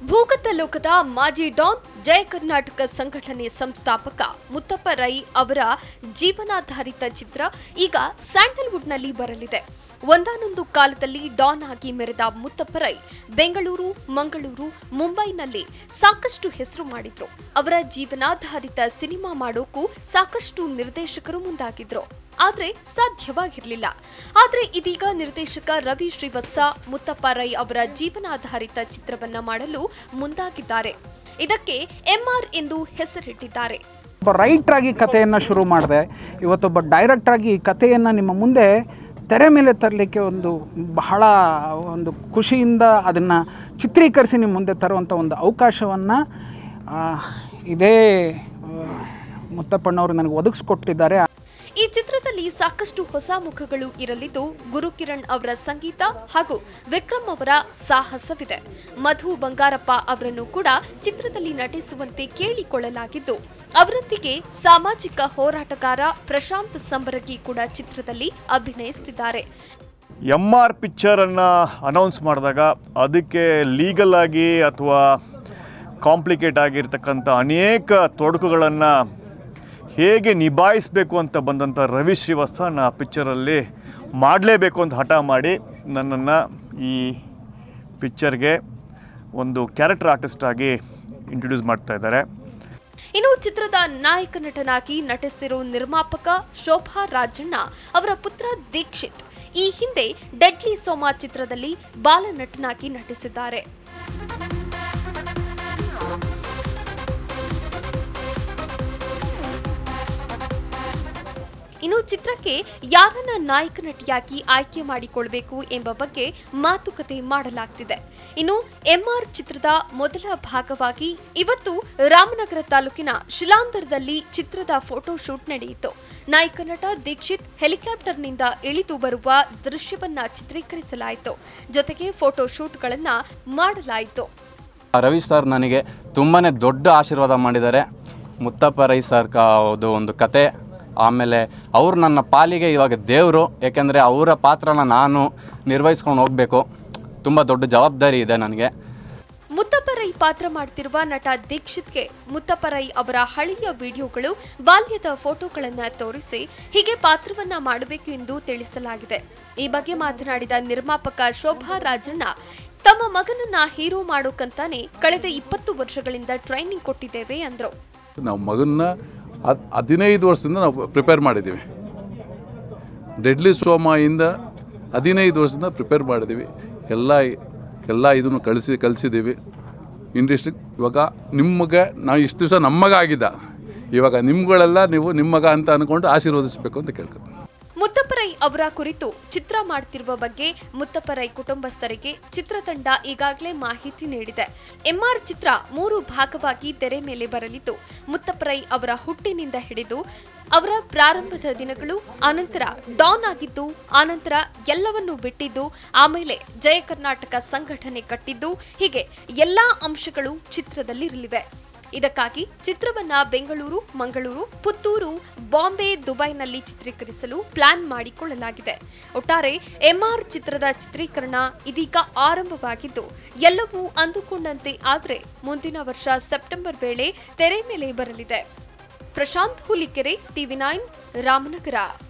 ಭೂಗತ ಲೋಕದ ಮಾಜಿ ಡಾನ್ ಜಯ ಕರ್ನಾಟಕ ಸಂಘಟನೆ ಸಂಸ್ಥಾಪಕ ಮುತ್ತಪ್ಪ ರೈ ಅವರ ಜೀವನಾಧಾರಿತ ಚಿತ್ರ ಈಗ ಸ್ಯಾಂಡಲ್ವುಡ್ನಲ್ಲಿ ಬರಲಿದೆ ಒಂದಾನೊಂದು ಕಾಲದಲ್ಲಿ ಡಾನ್ ಆಗಿ ಮೆರೆದ ಮುತ್ತಪ್ಪ ರೈ ಬೆಂಗಳೂರು ಮಂಗಳೂರು ಮುಂಬೈನಲ್ಲಿ ಸಾಕಷ್ಟು ಹೆಸರು ಮಾಡಿದ್ರು ಅವರ ಜೀವನಾಧಾರಿತ ಸಿನಿಮಾ ಮಾಡೋಕ್ಕೂ ಸಾಕಷ್ಟು ನಿರ್ದೇಶಕರು ಮುಂದಾಗಿದ್ರು ಆದ್ರೆ ಸಾಧ್ಯವಾಗಿರಲಿಲ್ಲ ಆದ್ರೆ ಇದೀಗ ನಿರ್ದೇಶಕ ರವಿ ಶ್ರೀವತ್ಸ ಮುತ್ತಪ್ಪ ರೈ ಅವರ ಜೀವನಾಧಾರಿತ ಚಿತ್ರವನ್ನ ಮಾಡಲು ಮುಂದಾಗಿದ್ದಾರೆ ಇದಕ್ಕೆ ಎಂಆರ್ ಎಂದು ಹೆಸರಿಟ್ಟಿದ್ದಾರೆ ಒಬ್ಬ ರೈಟ್ರಾಗಿ ಕಥೆಯನ್ನು ಶುರು ಮಾಡಿದೆ ಇವತ್ತೊಬ್ಬ ಡೈರೆಕ್ಟ್ರಾಗಿ ಈ ಕಥೆಯನ್ನು ನಿಮ್ಮ ಮುಂದೆ ತೆರೆ ಮೇಲೆ ತರಲಿಕ್ಕೆ ಒಂದು ಬಹಳ ಒಂದು ಖುಷಿಯಿಂದ ಅದನ್ನು ಚಿತ್ರೀಕರಿಸಿ ನಿಮ್ಮ ಮುಂದೆ ತರುವಂಥ ಒಂದು ಅವಕಾಶವನ್ನು ಇದೇ ಆ, ಮುತ್ತಪ್ಪಣ್ಣವರು ನನಗೆ ಒದಗಿಸ್ಕೊಟ್ಟಿದ್ದಾರೆ ಈ ಚಿತ್ರದಲ್ಲಿ ಸಾಕಷ್ಟು ಹೊಸ ಮುಖಗಳು ಇರಲಿದ್ದು ಗುರುಕಿರಣ್ ಅವರ ಸಂಗೀತ ಹಾಗೂ ವಿಕ್ರಮ್ ಅವರ ಸಾಹಸವಿದೆ ಮಧು ಬಂಗಾರಪ್ಪ ಅವರನ್ನು ಕೂಡ ಚಿತ್ರದಲ್ಲಿ ನಟಿಸುವಂತೆ ಕೇಳಿಕೊಳ್ಳಲಾಗಿದ್ದು ಅವರೊಂದಿಗೆ ಸಾಮಾಜಿಕ ಹೋರಾಟಗಾರ ಪ್ರಶಾಂತ್ ಸಂಬರಗಿ ಕೂಡ ಚಿತ್ರದಲ್ಲಿ ಅಭಿನಯಿಸುತ್ತಿದ್ದಾರೆ ಎಮ್ ಆರ್ ಪಿಕ್ಚರನ್ನು ಅನೌನ್ಸ್ ಮಾಡಿದಾಗ ಅದಕ್ಕೆ ಲೀಗಲ್ ಆಗಿ ಅಥವಾ ಕಾಂಪ್ಲಿಕೇಟ್ ಆಗಿರ್ತಕ್ಕಂಥ ಅನೇಕ ತೊಡಕುಗಳನ್ನು ಹೇಗೆ ನಿಭಾಯಿಸಬೇಕು ಅಂತ ಬಂದಂಥ ರವಿ ಶ್ರೀವತ್ಸನ ಆ ಪಿಕ್ಚರಲ್ಲಿ ಮಾಡಲೇಬೇಕು ಅಂತ ಹಠ ಮಾಡಿ ನನ್ನನ್ನು ಈ ಪಿಕ್ಚರ್ಗೆ ಒಂದು ಕ್ಯಾರೆಕ್ಟರ್ ಆರ್ಟಿಸ್ಟ್ ಆಗಿ ಇಂಟ್ರೊಡ್ಯೂಸ್ ಮಾಡ್ತಾ ಇದ್ದಾರೆ ಇನ್ನು ಚಿತ್ರದ ನಾಯಕ ನಟನಾಗಿ ನಟಿಸ್ತಿರೋ ನಿರ್ಮಾಪಕ ಶೋಭಾ ರಾಜಣ್ಣ ಅವರ ಪುತ್ರ ದೀಕ್ಷಿತ್ ಈ ಹಿಂದೆ ಡೆಡ್ಲಿ ಸೋಮಾ ಚಿತ್ರದಲ್ಲಿ ಬಾಲನಟನಾಗಿ ನಟಿಸಿದ್ದಾರೆ ಇನ್ನು ಚಿತ್ರಕ್ಕೆ ಯಾರನ್ನ ನಾಯಕ ನಟಿಯಾಗಿ ಆಯ್ಕೆ ಮಾಡಿಕೊಳ್ಬೇಕು ಎಂಬ ಬಗ್ಗೆ ಮಾತುಕತೆ ಮಾಡಲಾಗ್ತಿದೆ ಇನ್ನು ಎಂಆರ್ ಚಿತ್ರದ ಮೊದಲ ಭಾಗವಾಗಿ ಇವತ್ತು ರಾಮನಗರ ತಾಲೂಕಿನ ಶಿಲಾಂತರದಲ್ಲಿ ಚಿತ್ರದ ಫೋಟೋ ಶೂಟ್ ನಡೆಯಿತು ನಾಯಕ ನಟ ದೀಕ್ಷಿತ್ ಹೆಲಿಕಾಪ್ಟರ್ನಿಂದ ಇಳಿದು ಬರುವ ದೃಶ್ಯವನ್ನ ಚಿತ್ರೀಕರಿಸಲಾಯಿತು ಜೊತೆಗೆ ಫೋಟೋ ಶೂಟ್ಗಳನ್ನ ಮಾಡಲಾಯಿತು ರವಿ ಸರ್ ನನಗೆ ತುಂಬಾ ದೊಡ್ಡ ಆಶೀರ್ವಾದ ಮಾಡಿದ್ದಾರೆ ಮುತ್ತಪ್ಪ ರೈ ಸರ್ ಕ ಅದು ಒಂದು ಕತೆ ಆಮೇಲೆ ಅವರು ನನ್ನ ಪಾಲಿಗೆ ಇವಾಗ ದೇವರು ಏಕೆಂದರೆ ಅವರ ಪಾತ್ರನ ನಾನು ನಿರ್ವಹಿಸ್ಕೊಂಡು ಹೋಗಬೇಕು ತುಂಬ ದೊಡ್ಡ ಜವಾಬ್ದಾರಿ ಇದೆ ನನಗೆ ಮುತ್ತಪ್ಪ ರೈ ಪಾತ್ರ ಮಾಡ್ತಿರುವ ನಟ ದೀಕ್ಷಿತ್ಗೆ ಮುತ್ತಪ್ಪ ರೈ ಅವರ ಹಳೆಯ ವಿಡಿಯೋಗಳು ಬಾಲ್ಯದ ಫೋಟೋಗಳನ್ನ ತೋರಿಸಿ ಹೀಗೆ ಪಾತ್ರವನ್ನ ಮಾಡಬೇಕು ಎಂದು ತಿಳಿಸಲಾಗಿದೆ ಈ ಬಗ್ಗೆ ಮಾತನಾಡಿದ ನಿರ್ಮಾಪಕ ಶೋಭಾ ರಾಜಣ್ಣ ತಮ್ಮ ಮಗನನ್ನ ಹೀರೋ ಮಾಡೋಕಂತಾನೆ ಕಳೆದ ಇಪ್ಪತ್ತು ವರ್ಷಗಳಿಂದ ಟ್ರೈನಿಂಗ್ ಕೊಟ್ಟಿದ್ದೇವೆ ಅಂದ್ರು ನಾವು ಮಗನ್ನ ಹದ್ ಹದಿನೈದು ವರ್ಷದಿಂದ ನಾವು ಪ್ರಿಪೇರ್ ಮಾಡಿದ್ದೀವಿ ಡೆಡ್ಲಿ ಸೋಮಾಯಿಂದ ಹದಿನೈದು ವರ್ಷದಿಂದ ಪ್ರಿಪೇರ್ ಮಾಡಿದ್ದೀವಿ ಎಲ್ಲ ಎಲ್ಲ ಇದನ್ನು ಕಳಿಸಿ ಕಲಿಸಿದ್ದೀವಿ ಇಂಡಸ್ಟ್ರಿಗೆ ಇವಾಗ ನಿಮಗೆ ನಾವು ಇಷ್ಟು ದಿವಸ ನಮ್ಮ ಮಗ ಆಗಿದ್ದ ಇವಾಗ ನಿಮ್ಗಳೆಲ್ಲ ನೀವು ನಿಮ್ಮ ಮಗ ಅಂತ ಅಂದ್ಕೊಂಡು ಆಶೀರ್ವದಿಸಬೇಕು ಅಂತ ಕೇಳ್ಕೊತೀನಿ ಮುತ್ತಪ್ಪರೈ ಅವರ ಕುರಿತು ಚಿತ್ರ ಮಾಡ್ತಿರುವ ಬಗ್ಗೆ ಮುತ್ತಪ್ಪರೈ ಕುಟುಂಬಸ್ಥರಿಗೆ ಚಿತ್ರತಂಡ ಈಗಾಗಲೇ ಮಾಹಿತಿ ನೀಡಿದೆ ಎಂಆರ್ ಚಿತ್ರ ಮೂರು ಭಾಗವಾಗಿ ತೆರೆ ಮೇಲೆ ಬರಲಿದ್ದು ಮುತ್ತಪ್ಪರೈ ಅವರ ಹುಟ್ಟಿನಿಂದ ಹಿಡಿದು ಅವರ ಪ್ರಾರಂಭದ ದಿನಗಳು ಆನಂತರ ಡಾನ್ ಆಗಿದ್ದು ಆನಂತರ ಎಲ್ಲವನ್ನೂ ಬಿಟ್ಟಿದ್ದು ಆಮೇಲೆ ಜಯ ಕರ್ನಾಟಕ ಸಂಘಟನೆ ಕಟ್ಟಿದ್ದು ಹೀಗೆ ಎಲ್ಲಾ ಅಂಶಗಳು ಚಿತ್ರದಲ್ಲಿರಲಿವೆ ಇದಕ್ಕಾಗಿ ಚಿತ್ರವನ್ನ ಬೆಂಗಳೂರು ಮಂಗಳೂರು ಪುತ್ತೂರು ಬಾಂಬೆ ದುಬೈನಲ್ಲಿ ಚಿತ್ರೀಕರಿಸಲು ಪ್ಲಾನ್ ಮಾಡಿಕೊಳ್ಳಲಾಗಿದೆ ಒಟ್ಟಾರೆ ಎಂಆರ್ ಚಿತ್ರದ ಚಿತ್ರೀಕರಣ ಇದೀಗ ಆರಂಭವಾಗಿದ್ದು ಎಲ್ಲವೂ ಅಂದುಕೊಂಡಂತೆ ಆದರೆ ಮುಂದಿನ ವರ್ಷ ಸೆಪ್ಟೆಂಬರ್ ವೇಳೆ ತೆರೆ ಮೇಲೆ ಬರಲಿದೆ ಪ್ರಶಾಂತ್ ಹುಲಿಕೆರೆ ಟಿವಿ ನೈನ್ ರಾಮನಗರ